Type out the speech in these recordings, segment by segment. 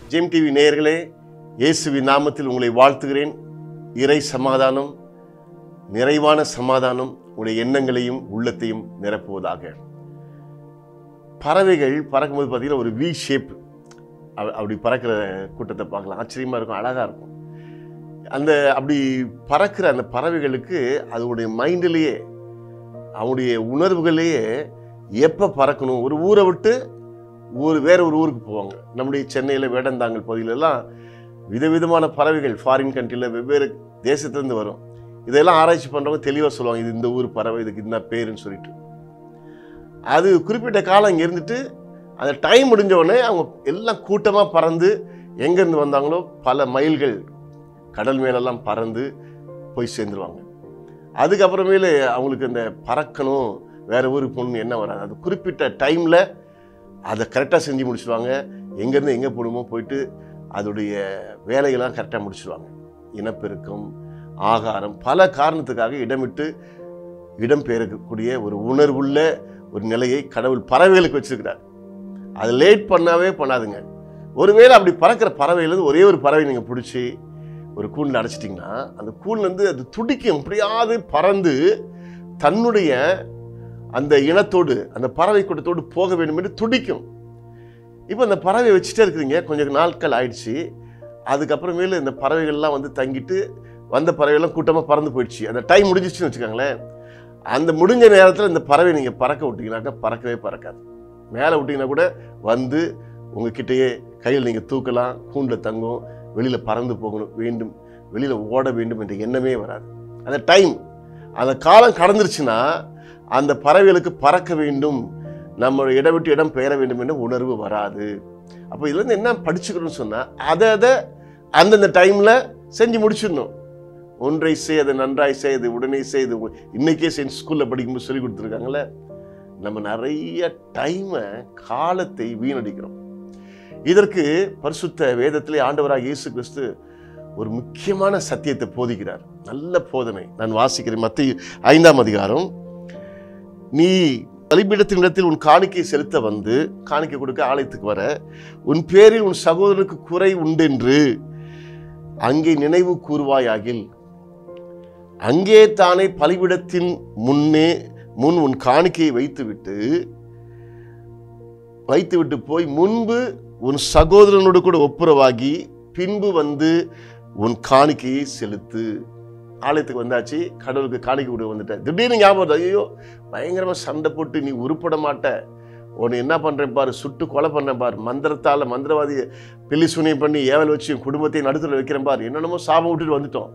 GeM TV நேயர்களே இயேசுவின் நாமத்தில் உங்களை வாழ்த்துகிறேன் இறை சமாதானம் நிறைவான சமாதானம் உங்களுடைய எண்ணங்களையும் உள்ளத்தையும் நிரப்புவதாக பறவைகள் பறக்கும்போது பார்த்தீங்கன்னா ஒரு வி ஷேப் அப்படி பறக்கிற கூட்டத்தை பார்க்கலாம் ஆச்சரியமாக இருக்கும் அழகாக இருக்கும் அந்த அப்படி பறக்கிற அந்த பறவைகளுக்கு அதனுடைய மைண்டிலேயே அவனுடைய உணர்வுகளையே எப்போ பறக்கணும் ஒரு ஊரை விட்டு ஊர் வேற ஒரு ஊருக்கு போவாங்க நம்முடைய சென்னையில் வேடந்தாங்கல் பகுதியிலெல்லாம் விதவிதமான பறவைகள் ஃபாரின் கண்ட்ரியில் வெவ்வேறு தேசத்துலேருந்து வரும் இதெல்லாம் ஆராய்ச்சி பண்ணுறவங்க தெளிவாக சொல்லுவாங்க இது இந்த ஊர் பறவை இதுக்கு இந்த பேருன்னு சொல்லிட்டு அது குறிப்பிட்ட காலம் இங்கே இருந்துட்டு அந்த டைம் முடிஞ்ச உடனே அவங்க எல்லாம் கூட்டமாக பறந்து எங்கேருந்து வந்தாங்களோ பல மைல்கள் கடல் மேலெல்லாம் பறந்து போய் சேர்ந்துருவாங்க அதுக்கப்புறமேலு அவங்களுக்கு இந்த பறக்கணும் வேற ஊருக்கு போகணும்னு என்ன வராது அது குறிப்பிட்ட டைமில் அதை கரெக்டாக செஞ்சு முடிச்சிடுவாங்க எங்கேருந்து எங்கே போகணுமோ போயிட்டு அதோடைய வேலையெல்லாம் கரெக்டாக முடிச்சிடுவாங்க இனப்பெருக்கம் ஆகாரம் பல காரணத்துக்காக இடமிட்டு இடம் பெயரக்கூடிய ஒரு உணர்வுள்ள ஒரு நிலையை கடவுள் பறவைகளுக்கு வச்சிருக்கிறார் அதை லேட் பண்ணாவே பண்ணாதுங்க ஒருவேளை அப்படி பறக்கிற பறவையிலேருந்து ஒரே ஒரு பறவை நீங்கள் பிடிச்சி ஒரு கூண்டில் அடைச்சிட்டிங்கன்னா அந்த கூண்லேருந்து அது துடிக்கும் எப்படியாவது பறந்து தன்னுடைய அந்த இனத்தோடு அந்த பறவை கூட்டத்தோடு போக வேண்டும் என்று துடிக்கும் இப்போ அந்த பறவை வச்சுட்டே இருக்கிறீங்க கொஞ்சம் நாட்கள் ஆயிடுச்சு அதுக்கப்புறமேலு இந்த பறவைகள்லாம் வந்து தங்கிட்டு வந்த பறவைகள்லாம் கூட்டமாக பறந்து போயிடுச்சு அந்த டைம் முடிஞ்சிச்சுன்னு வச்சுக்கோங்களேன் அந்த முடிஞ்ச நேரத்தில் இந்த பறவை நீங்கள் பறக்க விட்டீங்கன்னாக்கா பறக்கவே பறக்காது மேலே விட்டீங்கன்னா கூட வந்து உங்ககிட்டயே கையில் நீங்கள் தூக்கலாம் கூண்டில் தங்கும் வெளியில் பறந்து போகணும் வேண்டும் வெளியில் ஓட வேண்டும் என்ற எண்ணமே வராது அந்த டைம் அந்த காலம் கடந்துருச்சுன்னா அந்த பறவைகளுக்கு பறக்க வேண்டும் நம்ம இடம் விட்டு இடம் பெயர வேண்டும் என்ற உணர்வு வராது அப்போ இதுலேருந்து என்ன படிச்சுக்கணும்னு சொன்னால் அதை அதை அந்தந்த டைமில் செஞ்சு முடிச்சிடணும் ஒன்றை செய் அதை நன்றாய் செய் அது உடனே செய் இது இன்னைக்கே செய் ஸ்கூலில் படிக்கும்போது சொல்லி கொடுத்துருக்காங்களே நம்ம நிறைய டைமை காலத்தை வீணடிக்கிறோம் இதற்கு பரிசுத்த வேதத்திலே ஆண்டவராக இயேசு கிறிஸ்து ஒரு முக்கியமான சத்தியத்தை போதிக்கிறார் நல்ல போதனை நான் வாசிக்கிறேன் மத்திய ஐந்தாம் அதிகாரம் நீ பலிபீடத்தின் இடத்தில் உன் காணிக்கை செலுத்த வந்து காணிக்கை கொடுக்க ஆலயத்துக்கு வர உன் பேரில் உன் சகோதரனுக்கு குறை உண்டென்று அங்கே நினைவு கூறுவாயாகில் அங்கே தானே பலிபீடத்தின் முன்னே முன் உன் காணிக்கையை வைத்துவிட்டு வைத்துவிட்டு போய் முன்பு உன் சகோதரனோடு கூட ஒப்புரவாகி பின்பு வந்து உன் காணிக்கையை செலுத்து ஆலயத்துக்கு வந்தாச்சு கடவுளுக்கு காணிக்கை கொடுக்க வந்துட்டேன் திடீர்னு ஞாபகம் வருது, ஐயோ பயங்கரமாக சண்டை போட்டு நீ உருப்பட மாட்ட உன்னை என்ன பண்ணுறேன் பாரு சுட்டு கொலை பண்ணேன் பாரு மந்திரத்தால் மந்திரவாதியை பில்லி சுனியம் பண்ணி ஏவல் வச்சு என் குடும்பத்தை நடுத்துல வைக்கிறேன் பாரு என்னென்னமோ சாபம் விட்டுட்டு வந்துட்டோம்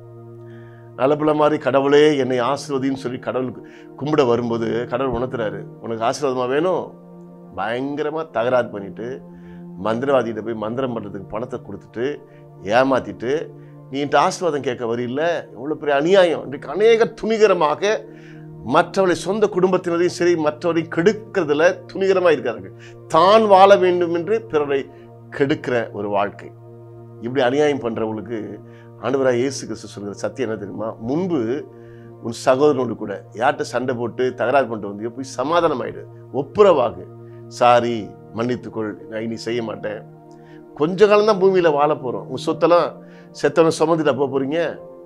நல்ல பிள்ளை மாதிரி கடவுளே என்னை ஆசீர்வதின்னு சொல்லி கடவுளுக்கு கும்பிட வரும்போது கடவுள் உணர்த்துறாரு உனக்கு ஆசீர்வாதமாக வேணும் பயங்கரமாக தகராறு பண்ணிட்டு மந்திரவாதிகிட்ட போய் மந்திரம் பண்ணுறதுக்கு பணத்தை கொடுத்துட்டு ஏமாத்திட்டு நீ என்கிட்ட ஆசீர்வாதம் கேட்க வரில்ல எவ்வளோ பெரிய அநியாயம் இன்றைக்கு அநேக துணிகரமாக மற்றவர்களை சொந்த குடும்பத்தினரையும் சரி மற்றவரை கெடுக்கிறதுல துணிகரமாக இருக்கார்கள் தான் வாழ வேண்டும் என்று பிறரை கெடுக்கிற ஒரு வாழ்க்கை இப்படி அநியாயம் பண்ணுறவங்களுக்கு ஆண்டவராக இயேசு கிறிஸ்து சொல்கிற சத்தியம் என்ன தெரியுமா முன்பு உன் சகோதரனோடு கூட யார்கிட்ட சண்டை போட்டு தகராறு பண்ணிட்டு வந்து போய் சமாதானம் ஆயிடு ஒப்புரவாகு சாரி மன்னித்துக்கொள் நான் இனி செய்ய மாட்டேன் கொஞ்ச காலம் தான் பூமியில் வாழ போகிறோம் உங்கள் சொத்தெல்லாம் செத்தவனை சுமந்துட்டு போக போகிறீங்க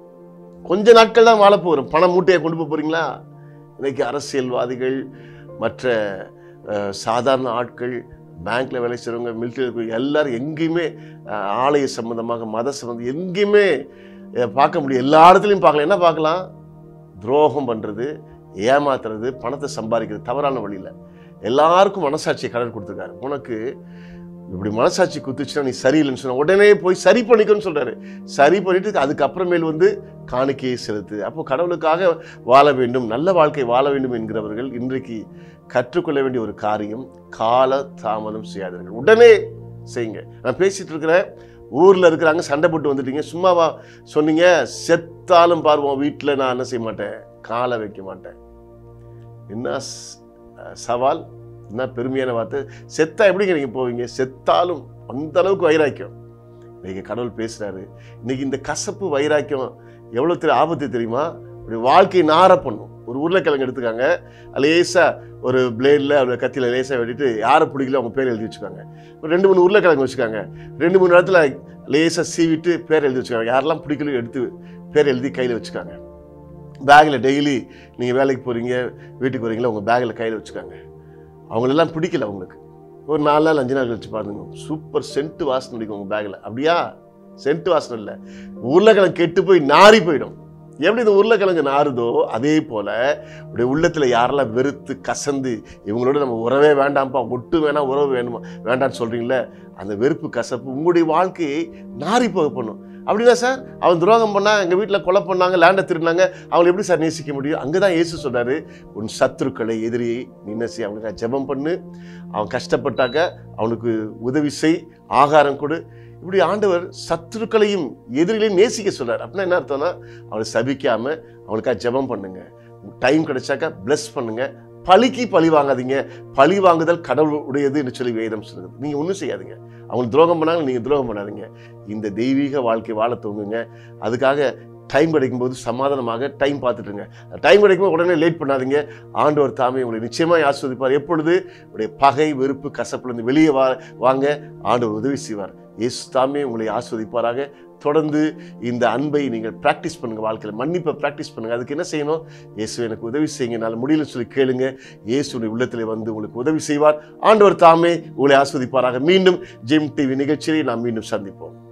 கொஞ்ச நாட்கள் தான் வாழ போகிறோம் பணம் மூட்டையை கொண்டு போக போகிறீங்களா இன்னைக்கு அரசியல்வாதிகள் மற்ற அஹ், சாதாரண ஆட்கள் பேங்க்ல வேலை செய்கிறவங்க மிலிட்டரி எல்லாரும் எங்கேயுமே அஹ், ஆலய சம்பந்தமாக மத சம்பந்தம் எங்கேயுமே அஹ், பார்க்க முடியும் எல்லா இடத்துலையும் பார்க்கலாம் என்ன பார்க்கலாம் துரோகம் பண்ணுறது ஏமாத்துறது பணத்தை சம்பாதிக்கிறது தவறான வழியில் எல்லாருக்கும் மனசாட்சியை கடல் கொடுத்துருக்காரு உனக்கு இப்படி மனசாட்சி குத்துச்சுன்னா நீ சரியில்லைன்னு சொன்ன உடனே போய் சரி பண்ணிக்கோன்னு சொல்றாரு சரி பண்ணிட்டு அதுக்கப்புறமேல் வந்து காணிக்கையை செலுத்து அப்போ கடவுளுக்காக வாழ வேண்டும் நல்ல வாழ்க்கை வாழ வேண்டும் என்கிறவர்கள் இன்றைக்கு கற்றுக்கொள்ள வேண்டிய ஒரு காரியம் கால தாமதம் செய்யாதீர்கள் உடனே செய்யுங்க நான் பேசிட்டு இருக்கிறேன் ஊர்ல இருக்கிறாங்க சண்டை போட்டு வந்துட்டீங்க சும்மாவா சொன்னீங்க செத்தாலும் பாருவோம் வீட்டில் நான் என்ன செய்ய மாட்டேன் காலை வைக்க மாட்டேன் என்ன ஸ்- சவால் என்ன பெருமையான வார்த்தை செத்தா எப்படிங்க நீங்க போவீங்க செத்தாலும் அந்த அளவுக்கு வைராக்கியம் இன்னைக்கு கடவுள் பேசுறாரு இன்னைக்கு இந்த கசப்பு வைராக்கியம் எவ்வளவு தெரிய ஆபத்து தெரியுமா இப்படி வாழ்க்கை நார பண்ணும் ஒரு உருளைக்கிழங்கு எடுத்துக்காங்க லேசாக ஒரு பிளேடில் ஒரு கத்தியில் லேசாக வெட்டிட்டு யாரை பிடிக்கல அவங்க பேர் எழுதி வச்சுக்காங்க ஒரு ரெண்டு மூணு உருளைக்கிழங்கு வச்சுக்காங்க ரெண்டு மூணு இடத்துல லேசாக சீவிட்டு பேர் எழுதி வச்சுக்காங்க யாரெல்லாம் பிடிக்கலையோ எடுத்து பேர் எழுதி கையில் வச்சுக்காங்க பேக்கில் டெய்லி நீங்கள் வேலைக்கு போகிறீங்க வீட்டுக்கு வரீங்களா உங்கள் பேக்கில் கையில் வச்சுக்காங்க அவங்களெல்லாம் பிடிக்கல அவங்களுக்கு ஒரு நாலு நாள் அஞ்சு நாள் கழிச்சு பாருங்க சூப்பர் சென்ட் வாசனை அடிக்கும் உங்கள் பேக்கில் அப்படியா சென்ட் வாசனை இல்லை உருளைக்கிழங்கு கெட்டு போய் நாறி போயிடும் எப்படி இந்த உருளைக்கிழங்கு நாறுதோ அதே போல உடைய உள்ளத்தில் யாரெல்லாம் வெறுத்து கசந்து இவங்களோட நம்ம உறவே வேண்டாம்ப்பா ஒட்டு வேணாம் உறவு வேணுமா வேண்டாம்னு சொல்றீங்களே அந்த வெறுப்பு கசப்பு உங்களுடைய வாழ்க்கையை நாறி போக பண்ணும் அப்படின்னா சார் அவன் துரோகம் பண்ணா எங்கள் வீட்டில் கொலை பண்ணாங்க லேண்டை திருடினாங்க அவங்களை எப்படி சார் நேசிக்க முடியும் அங்கே தான் இயேசு சொல்றாரு உன் சத்துருக்களை எதிரியை நின்னசி அவனுக்கு ஜெபம் பண்ணு அவன் கஷ்டப்பட்டாக்க அவனுக்கு உதவி செய் ஆகாரம் கொடு இப்படி ஆண்டவர் சத்துருக்களையும் எதிரிகளையும் நேசிக்க சொல்றார் அப்படின்னா என்ன அர்த்தம்னா அவனை சபிக்காம அவனுக்காக ஜெபம் பண்ணுங்க டைம் கிடைச்சாக்கா bless பண்ணுங்க பழிக்கு பழி வாங்காதீங்க பழி வாங்குதல் கடவுளுடையது என்று சொல்லி வேதம் சொல்லுது நீங்க ஒன்றும் செய்யாதீங்க அவங்களுக்கு துரோகம் பண்ணாங்க நீங்க துரோகம் பண்ணாதீங்க இந்த தெய்வீக வாழ்க்கை வாழ தூங்குங்க அதுக்காக டைம் கிடைக்கும்போது சமாதானமாக டைம் பார்த்துட்டுங்க டைம் கிடைக்கும்போது உடனே லேட் பண்ணாதீங்க ஆண்டவர் தாமே உங்களை நிச்சயமாக ஆஸ்வதிப்பார் எப்பொழுது உடைய பகை வெறுப்பு கசப்புலேருந்து வெளியே வா வாங்க ஆண்டவர் உதவி செய்வார் இயேசு தாமே உங்களை ஆஸ்வதிப்பாராக தொடர்ந்து இந்த அன்பை நீங்கள் ப்ராக்டிஸ் பண்ணுங்க வாழ்க்கையில் மன்னிப்பை ப்ராக்டிஸ் பண்ணுங்க அதுக்கு என்ன செய்யணும் இயேசு எனக்கு உதவி செய்யுங்க என்னால் முடியல சொல்லி கேளுங்க இயேசுடைய உள்ளத்தில் வந்து உங்களுக்கு உதவி செய்வார் ஆண்டவர் தாமே உங்களை ஆஸ்வதிப்பாராக மீண்டும் ஜிம் டிவி நிகழ்ச்சியை நாம் மீண்டும் சந்திப்போம்